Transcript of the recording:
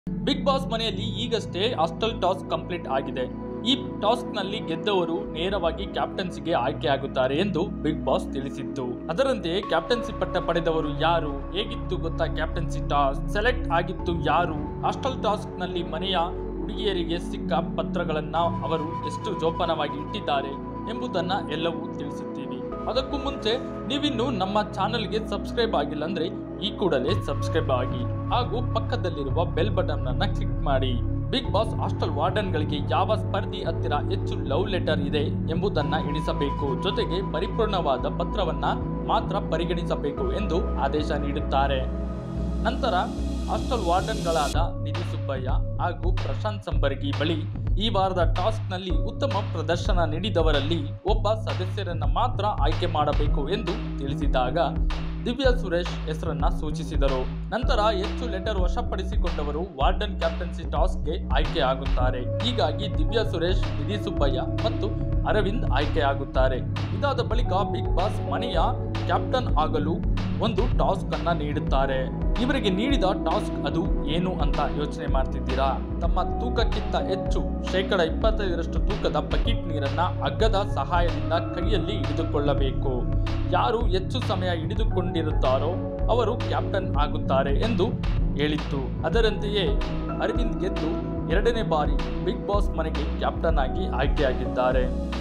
big boss ಮನೆಯಲ್ಲಿ ಈಗಷ್ಟೇ hostel task complete ಆಗಿದೆ ಈ ಟಾಸ್ಕ್ನಲ್ಲಿ ಗೆದ್ದವರು ನೇರವಾಗಿ ಕ್ಯಾಪ್ಟನ್ಸಿಗೆ ಆಯ್ಕೆಯಾಗುತ್ತಾರೆ ಎಂದು ಬಿಗ್ ಬಾಸ್ ತಿಳಿಸಿತ್ತು ಅದರಂತೆ ಕ್ಯಾಪ್ಟನ್ಸಿ ಪಟ್ಟ ಪಡೆದವರು ಯಾರು ಹೇಗಿತ್ತು ಗೊತ್ತಾ ಕ್ಯಾಪ್ಟನ್ಸಿ ಟಾಸ್ಕ್ ಸೆಲೆಕ್ಟ್ ಆಗಿತ್ತು ಯಾರು ಹಾಸ್ಟೆಲ್ ಟಾಸ್ಕ್ ನಲ್ಲಿ ಮನೆಯ ಹುಡುಗಿಯರಿಗೆ ಸಿಕ್ಕ ಪತ್ರಗಳನ್ನ ಅವರು ಎಷ್ಟು ಜೋಪಾನವಾಗಿ ಇಟ್ಟಿದ್ದಾರೆ ಎಂಬುದನ್ನ ಎಲ್ಲವೂ ತಿಳಿಸುತ್ತೀವಿ ಅದಕ್ಕೂ ಮುಂಚೆ ನೀವಿನ್ನು ನಮ್ಮ ಚಾನಲ್ಗೆ ಸಬ್ಸ್ಕ್ರೈಬ್ ಆಗಿಲ್ಲ ಅಂದ್ರೆ ಈ ಕೂಡಲೇ ಸಬ್ಸ್ಕ್ರೈಬ್ ಆಗಿ ಹಾಗೂ ಪಕ್ಕದಲ್ಲಿರುವ ಬೆಲ್ ಬಟನ್ ಅನ್ನ ಕ್ಲಿಕ್ ಮಾಡಿ ಬಿಗ್ ಬಾಸ್ ಹಾಸ್ಟೆಲ್ ವಾರ್ಡನ್ಗಳಿಗೆ ಯಾವ ಸ್ಪರ್ಧಿ ಹತ್ತಿರ ಹೆಚ್ಚು ಲವ್ ಲೆಟರ್ ಇದೆ ಎಂಬುದನ್ನ ಎಣಿಸಬೇಕು ಜೊತೆಗೆ ಪರಿಪೂರ್ಣವಾದ ಪತ್ರವನ್ನ ಮಾತ್ರ ಪರಿಗಣಿಸಬೇಕು ಎಂದು ಆದೇಶ ನೀಡುತ್ತಾರೆ ನಂತರ ಹಾಸ್ಟೆಲ್ ವಾರ್ಡನ್ಗಳಾದ ನಿಧಿ ಸುಬ್ಬಯ್ಯ ಹಾಗೂ ಪ್ರಶಾಂತ್ ಸಂಬರ್ಗಿ ಬಳಿ ಈ ವಾರದ ಟಾಸ್ಕ್ನಲ್ಲಿ ಉತ್ತಮ ಪ್ರದರ್ಶನ ನೀಡಿದವರಲ್ಲಿ ಒಬ್ಬ ಸದಸ್ಯರನ್ನ ಮಾತ್ರ ಆಯ್ಕೆ ಮಾಡಬೇಕು ಎಂದು ತಿಳಿಸಿದಾಗ ದಿವ್ಯಾ ಸುರೇಶ್ ಹೆಸರನ್ನ ಸೂಚಿಸಿದರು ನಂತರ ಹೆಚ್ಚು ಲೆಟರ್ ವಶಪಡಿಸಿಕೊಂಡವರು ವಾರ್ಡನ್ ಕ್ಯಾಪ್ಟನ್ಸಿ ಟಾಸ್ಕ್ಗೆ ಆಯ್ಕೆ ಆಗುತ್ತಾರೆ ಹೀಗಾಗಿ ದಿವ್ಯಾ ಸುರೇಶ್ ನಿಧಿ ಸುಬ್ಬಯ್ಯ ಮತ್ತು ಅರವಿಂದ್ ಆಯ್ಕೆಯಾಗುತ್ತಾರೆ ಇದಾದ ಬಳಿಕ ಬಿಗ್ ಬಾಸ್ ಮನೆಯ ಕ್ಯಾಪ್ಟನ್ ಆಗಲು ಒಂದು ಟಾಸ್ಕ್ ಅನ್ನ ನೀಡುತ್ತಾರೆ ಇವರಿಗೆ ನೀಡಿದ ಟಾಸ್ಕ್ ಅದು ಏನು ಅಂತ ಯೋಚನೆ ಮಾಡ್ತಿದ್ದೀರಾ ತಮ್ಮ ತೂಕಕ್ಕಿಂತ ಹೆಚ್ಚು ಶೇಕಡ ಇಪ್ಪತ್ತೈದರಷ್ಟು ತೂಕದ ಬಕೆಟ್ ನೀರನ್ನ ಹಗ್ಗದ ಸಹಾಯದಿಂದ ಕೈಯಲ್ಲಿ ಹಿಡಿದುಕೊಳ್ಳಬೇಕು ಯಾರು ಹೆಚ್ಚು ಸಮಯ ಹಿಡಿದುಕೊಂಡಿರುತ್ತಾರೋ ಅವರು ಕ್ಯಾಪ್ಟನ್ ಆಗುತ್ತಾರೆ ಎಂದು ಹೇಳಿತ್ತು ಅದರಂತೆಯೇ ಅರವಿಂದ್ ಗೆದ್ದು ಎರಡನೇ ಬಾರಿ ಬಿಗ್ ಬಾಸ್ ಮನೆಗೆ ಕ್ಯಾಪ್ಟನ್ ಆಗಿ ಆಯ್ಕೆಯಾಗಿದ್ದಾರೆ